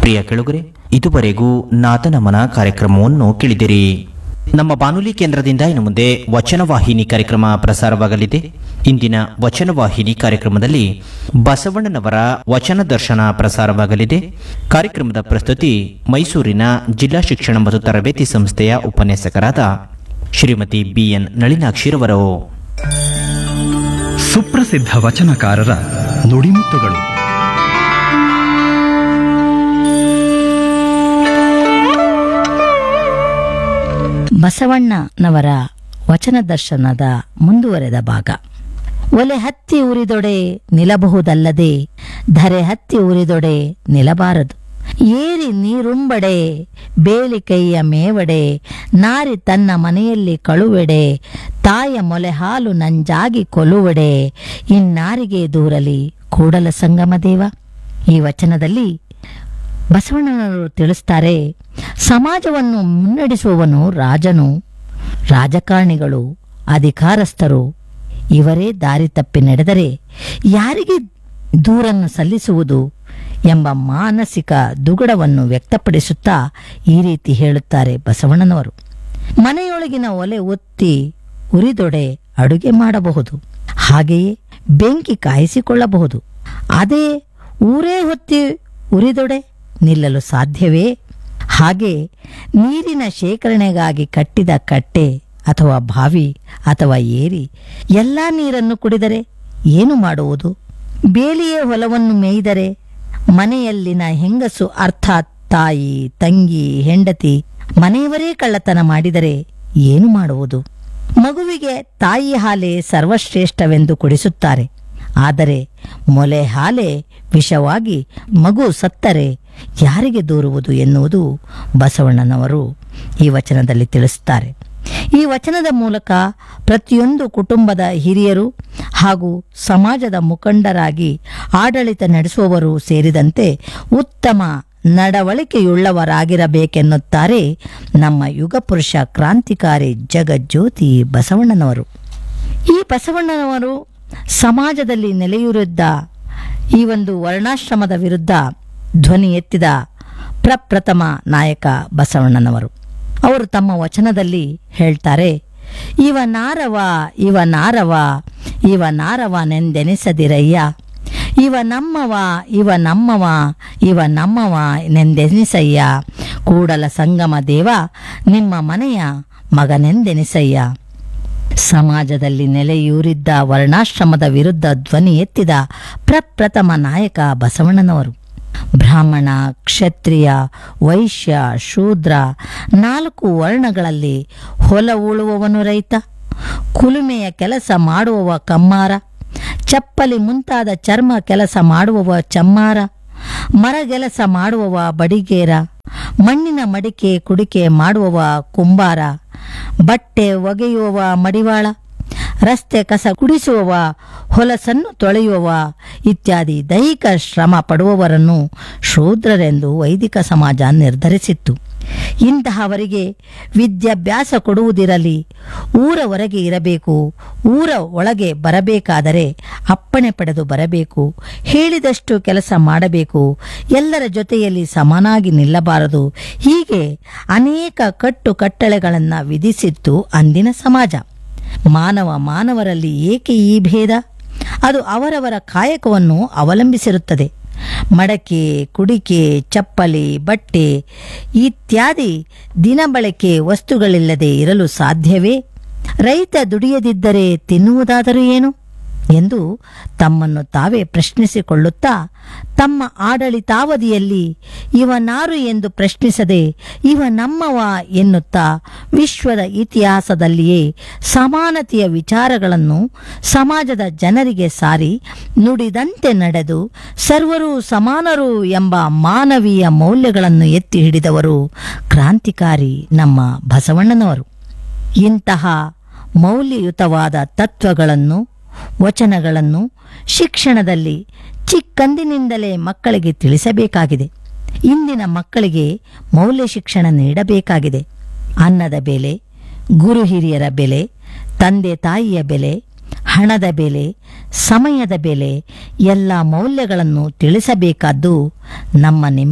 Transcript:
ಪ್ರಿಯ ಕೆಳುಗರೆ ಇದುವರೆಗೂ ನಾಥನಮನ ಕಾರ್ಯಕ್ರಮವನ್ನು ಕೇಳಿದಿರಿ ನಮ್ಮ ಬಾನುಲಿ ಕೇಂದ್ರದಿಂದ ಇನ್ನು ಮುಂದೆ ವಚನವಾಹಿನಿ ಕಾರ್ಯಕ್ರಮ ಪ್ರಸಾರವಾಗಲಿದೆ ಇಂದಿನ ವಚನವಾಹಿನಿ ಕಾರ್ಯಕ್ರಮದಲ್ಲಿ ಬಸವಣ್ಣನವರ ವಚನ ದರ್ಶನ ಪ್ರಸಾರವಾಗಲಿದೆ ಕಾರ್ಯಕ್ರಮದ ಪ್ರಸ್ತುತಿ ಮೈಸೂರಿನ ಜಿಲ್ಲಾ ಶಿಕ್ಷಣ ಮತ್ತು ತರಬೇತಿ ಸಂಸ್ಥೆಯ ಉಪನ್ಯಾಸಕರಾದ ಶ್ರೀಮತಿ ಬಿಎನ್ ನಳಿನಾಕ್ಷಿರವರು ಸುಪ್ರಸಿದ್ಧ ವಚನಕಾರರ ನುಡಿಮುತ್ತುಗಳು ಬಸವಣ್ಣನವರ ವಚನ ದರ್ಶನದ ಮುಂದುವರೆದ ಭಾಗ ಒಲೆ ಹತ್ತಿ ಉರಿದೊಡೆ ನಿಲ್ಲಬಹುದಲ್ಲದೆ ಧರೆ ಹತ್ತಿ ಉರಿದೊಡೆ ನಿಲ್ಲಬಾರದು ಏರಿ ನೀರುಂಬಡೆ ಬೇಲಿ ಕೈಯ ಮೇವಡೆ ನಾರಿ ತನ್ನ ಮನೆಯಲ್ಲಿ ಕಳುವೆಡೆ ತಾಯ ಮೊಲೆ ಹಾಲು ನಂಜಾಗಿ ಕೊಲುವಡೆ ಇನ್ನಾರಿಗೆ ದೂರಲಿ ಕೂಡಲ ಸಂಗಮ ದೇವ ಈ ವಚನದಲ್ಲಿ ಬಸವಣ್ಣನವರು ತಿಳಿಸ್ತಾರೆ ಸಮಾಜವನ್ನು ಮುನ್ನಡೆಸುವವನು ರಾಜನು ರಾಜಕಾರಣಿಗಳು ಅಧಿಕಾರಸ್ಥರು ಇವರೇ ದಾರಿ ತಪ್ಪಿ ನಡೆದರೆ ಯಾರಿಗೆ ದೂರನ್ನು ಸಲ್ಲಿಸುವುದು ಎಂಬ ಮಾನಸಿಕ ದುಗುಡವನ್ನು ವ್ಯಕ್ತಪಡಿಸುತ್ತಾ ಈ ರೀತಿ ಹೇಳುತ್ತಾರೆ ಬಸವಣ್ಣನವರು ಮನೆಯೊಳಗಿನ ಒಲೆ ಒತ್ತಿ ಉರಿದೊಡೆ ಅಡುಗೆ ಮಾಡಬಹುದು ಹಾಗೆಯೇ ಬೆಂಕಿ ಕಾಯಿಸಿಕೊಳ್ಳಬಹುದು ಅದೇ ಊರೇ ಹೊತ್ತಿ ಉರಿದೊಡೆ ನಿಲ್ಲಲು ಸಾಧ್ಯವೇ ಹಾಗೆ ನೀರಿನ ಶೇಖರಣೆಗಾಗಿ ಕಟ್ಟಿದ ಕಟ್ಟೆ ಅಥವಾ ಬಾವಿ ಅಥವಾ ಏರಿ ಎಲ್ಲ ನೀರನ್ನು ಕುಡಿದರೆ ಏನು ಮಾಡುವುದು ಬೇಲಿಯೇ ಹೊಲವನ್ನು ಮೇಯ್ದರೆ ಮನೆಯಲ್ಲಿನ ಹೆಂಗಸು ಅರ್ಥಾತ್ ತಾಯಿ ತಂಗಿ ಹೆಂಡತಿ ಮನೆಯವರೇ ಕಳ್ಳತನ ಮಾಡಿದರೆ ಏನು ಮಾಡುವುದು ಮಗುವಿಗೆ ತಾಯಿ ಹಾಲೇ ಸರ್ವಶ್ರೇಷ್ಠವೆಂದು ಕುಡಿಸುತ್ತಾರೆ ಆದರೆ ಮೊಲೆ ಹಾಲೆ ವಿಷವಾಗಿ ಮಗು ಸತ್ತರೆ ಯಾರಿಗೆ ದೂರುವುದು ಎನ್ನುವುದು ಬಸವಣ್ಣನವರು ಈ ವಚನದಲ್ಲಿ ತಿಳಿಸುತ್ತಾರೆ ಈ ವಚನದ ಮೂಲಕ ಪ್ರತಿಯೊಂದು ಕುಟುಂಬದ ಹಿರಿಯರು ಹಾಗೂ ಸಮಾಜದ ಮುಖಂಡರಾಗಿ ಆಡಳಿತ ನಡೆಸುವವರು ಸೇರಿದಂತೆ ಉತ್ತಮ ನಡವಳಿಕೆಯುಳ್ಳವರಾಗಿರಬೇಕೆನ್ನುತ್ತಾರೆ ನಮ್ಮ ಯುಗಪುರುಷ ಕ್ರಾಂತಿಕಾರಿ ಜಗಜ್ಯೋತಿ ಬಸವಣ್ಣನವರು ಈ ಬಸವಣ್ಣನವರು ಸಮಾಜದಲ್ಲಿ ನೆಲೆಯೂರಿದ್ದ ಈ ಒಂದು ವರ್ಣಾಶ್ರಮದ ವಿರುದ್ಧ ಧ್ವನಿ ಎತ್ತಿದ ಪ್ರಪ್ರಥಮ ನಾಯಕ ಬಸವಣ್ಣನವರು ಅವರು ತಮ್ಮ ವಚನದಲ್ಲಿ ಹೇಳ್ತಾರೆ ಇವ ನಾರವ ಇವ ನಾರವ ಇವ ನಾರವನೆಂದೆನಿಸದಿರಯ್ಯ ಇವ ನಮ್ಮವ ಇವ ನಮ್ಮವ ಇವ ನಮ್ಮವ ನೆಂದೆನಿಸಯ್ಯ ಕೂಡಲ ಸಂಗಮ ದೇವ ನಿಮ್ಮ ಮನೆಯ ಮಗನೆಂದೆನಿಸಯ್ಯ ಸಮಾಜದಲ್ಲಿ ನೆಲೆಯೂರಿದ್ದ ವರ್ಣಾಶ್ರಮದ ವಿರುದ್ಧ ಧ್ವನಿ ಎತ್ತಿದ ಪ್ರಪ್ರಥಮ ನಾಯಕ ಬಸವಣ್ಣನವರು ಬ್ರಾಹ್ಮಣ ಕ್ಷತ್ರಿಯ ವೈಶ್ಯ ಶೂದ್ರ ನಾಲ್ಕು ವರ್ಣಗಳಲ್ಲಿ ಹೊಲ ಉಳುವವನು ರೈತ ಕುಲುಮೆಯ ಕೆಲಸ ಮಾಡುವವ ಕಮ್ಮಾರ ಚಪ್ಪಲಿ ಮುಂತಾದ ಚರ್ಮ ಕೆಲಸ ಮಾಡುವವ ಚಮ್ಮಾರ ಮರಗೆಲಸ ಮಾಡುವವ ಬಡಿಗೇರ ಮಣ್ಣಿನ ಮಡಿಕೆ ಕುಡಿಕೆ ಮಾಡುವವ ಕುಂಬಾರ ಬಟ್ಟೆ ಒಗೆಯುವವ ಮಡಿವಾಳ ರಸ್ತೆ ಕಸ ಗುಡಿಸುವವ ಹೊಲಸನ್ನು ತೊಳೆಯುವವ ಇತ್ಯಾದಿ ದೈಹಿಕ ಶ್ರಮ ಪಡುವವರನ್ನು ಶೂದ್ರರೆಂದು ವೈದಿಕ ಸಮಾಜ ನಿರ್ಧರಿಸಿತ್ತು ಇಂತಹವರಿಗೆ ವಿದ್ಯಾಭ್ಯಾಸ ಕೊಡುವುದಿರಲಿ ಊರ ಹೊರಗೆ ಇರಬೇಕು ಊರ ಒಳಗೆ ಬರಬೇಕಾದರೆ ಅಪ್ಪಣೆ ಪಡೆದು ಬರಬೇಕು ಹೇಳಿದಷ್ಟು ಕೆಲಸ ಮಾಡಬೇಕು ಎಲ್ಲರ ಜೊತೆಯಲ್ಲಿ ಸಮನಾಗಿ ನಿಲ್ಲಬಾರದು ಹೀಗೆ ಅನೇಕ ಕಟ್ಟು ಕಟ್ಟಳೆಗಳನ್ನು ವಿಧಿಸಿತ್ತು ಅಂದಿನ ಸಮಾಜ ಮಾನವ ಮಾನವರಲ್ಲಿ ಏಕೆ ಈ ಭೇದ ಅದು ಅವರವರ ಕಾಯಕವನ್ನು ಅವಲಂಬಿಸಿರುತ್ತದೆ ಮಡಕೆ ಕುಡಿಕೆ ಚಪ್ಪಲಿ ಬಟ್ಟೆ ಇತ್ಯಾದಿ ದಿನಬಳಕೆ ವಸ್ತುಗಳಿಲ್ಲದೆ ಇರಲು ಸಾಧ್ಯವೇ ರೈತ ದುಡಿಯದಿದ್ದರೆ ತಿನ್ನುವುದಾದರೂ ಏನು ಎಂದು ತಮ್ಮನ್ನು ತಾವೇ ಪ್ರಶ್ನಿಸಿಕೊಳ್ಳುತ್ತಾ ತಮ್ಮ ಆಡಳಿತಾವಧಿಯಲ್ಲಿ ಇವನಾರು ಎಂದು ಪ್ರಶ್ನಿಸದೆ ಇವ ನಮ್ಮವ ಎನ್ನುತ್ತಾ ವಿಶ್ವದ ಇತಿಹಾಸದಲ್ಲಿಯೇ ಸಮಾನತೆಯ ವಿಚಾರಗಳನ್ನು ಸಮಾಜದ ಜನರಿಗೆ ಸಾರಿ ನುಡಿದಂತೆ ನಡೆದು ಸರ್ವರೂ ಸಮಾನರು ಎಂಬ ಮಾನವೀಯ ಮೌಲ್ಯಗಳನ್ನು ಎತ್ತಿ ಹಿಡಿದವರು ಕ್ರಾಂತಿಕಾರಿ ನಮ್ಮ ಬಸವಣ್ಣನವರು ಇಂತಹ ಮೌಲ್ಯಯುತವಾದ ತತ್ವಗಳನ್ನು ವಚನಗಳನ್ನು ಶಿಕ್ಷಣದಲ್ಲಿ ಚಿಕ್ಕಂದಿನಿಂದಲೇ ಮಕ್ಕಳಿಗೆ ತಿಳಿಸಬೇಕಾಗಿದೆ ಇಂದಿನ ಮಕ್ಕಳಿಗೆ ಮೌಲ್ಯ ಶಿಕ್ಷಣ ನೀಡಬೇಕಾಗಿದೆ ಅನ್ನದ ಬೆಲೆ ಗುರು ಹಿರಿಯರ ಬೆಲೆ ತಂದೆ ತಾಯಿಯ ಬೆಲೆ ಹಣದ ಬೆಲೆ ಸಮಯದ ಬೆಲೆ ಎಲ್ಲ ಮೌಲ್ಯಗಳನ್ನು ತಿಳಿಸಬೇಕಾದ್ದು ನಮ್ಮ ನಿಮ್ಮ